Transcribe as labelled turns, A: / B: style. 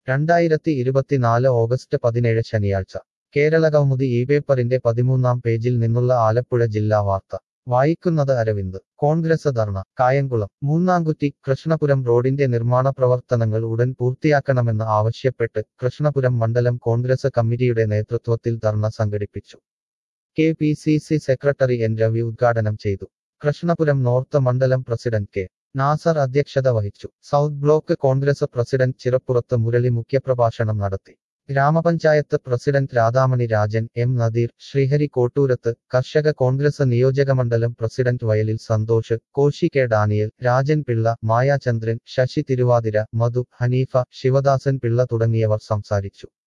A: രണ്ടായിരത്തി ഇരുപത്തിനാല് ഓഗസ്റ്റ് പതിനേഴ് ശനിയാഴ്ച കേരളകൗമുദി ഈ പേപ്പറിന്റെ പതിമൂന്നാം പേജിൽ നിന്നുള്ള ആലപ്പുഴ ജില്ലാ വാർത്ത വായിക്കുന്നത് അരവിന്ദ് കോൺഗ്രസ് ധർണ കായംകുളം മൂന്നാംകുറ്റി കൃഷ്ണപുരം റോഡിന്റെ നിർമ്മാണ പ്രവർത്തനങ്ങൾ ഉടൻ പൂർത്തിയാക്കണമെന്ന് ആവശ്യപ്പെട്ട് കൃഷ്ണപുരം മണ്ഡലം കോൺഗ്രസ് കമ്മിറ്റിയുടെ നേതൃത്വത്തിൽ ധർണ സംഘടിപ്പിച്ചു K P C C secretary N Ravi ഉദ്ഘാടനം ചെയ്തു കൃഷ്ണപുരം നോർത്ത് മണ്ഡലം പ്രസിഡന്റ് കെ നാസർ അധ്യക്ഷത വഹിച്ചു south block Congress president Chirappurath Murali മുഖ്യപ്രഭാഷണം നടത്തി ഗ്രാമപഞ്ചായത്ത് പ്രസിഡന്റ് രാധാമണി രാജൻ എം നദീർ ശ്രീഹരി കോട്ടൂരത്ത് കർഷക കോൺഗ്രസ് നിയോജകമണ്ഡലം പ്രസിഡന്റ് വയലിൽ സന്തോഷ് കോശി കെ ഡാനിയൽ രാജൻ പിള്ള മായാചന്ദ്രൻ ശശി തിരുവാതിര മധു ഹനീഫ ശിവദാസൻ പിള്ള തുടങ്ങിയവർ സംസാരിച്ചു